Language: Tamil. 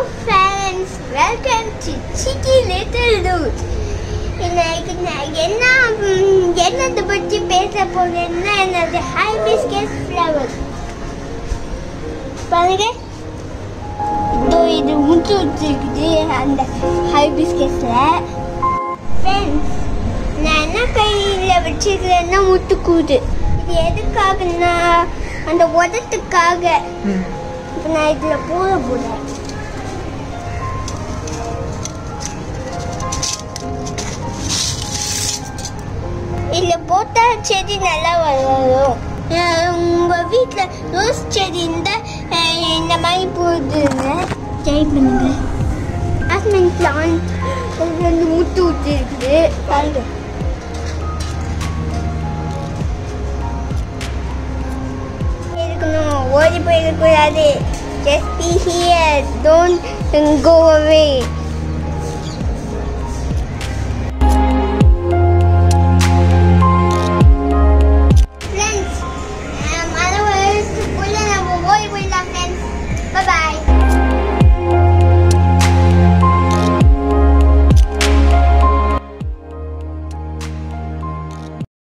friends welcome to city little dude இன்னைக்கு நான் என்ன ம், என்னத்தை பற்றி பேச போறேன்னா என்னது ஹைபிஸ்கஸ் ஃப்ளவர் பாருங்க இதோ இது முட்டு வச்சிருக்குது அந்த ஹைபிஸ்கஸ்ல ஃப்ரெண்ட்ஸ் நான் என்ன கையில் வச்சிருக்கிறேன்னா முத்துக்கூடு இது எதுக்காகன்னா அந்த உதத்துக்காக இப்போ நான் இதில் போட போகிறேன் இதில் போட்டால் செடி நல்லா வளரும் அஹ் உங்க வீட்டில் ரோஸ் செடி இருந்தால் அஹ் இந்த மாதிரி போடுங்க ட்ரை பண்ணுங்க ஆஸ்மெண்ட் பிளான்ட் ரெண்டு முட்டு ஊற்றி இருக்குது பாருங்க இருக்கணும் ஓடி போயிடக்கூடாது just be here don't go away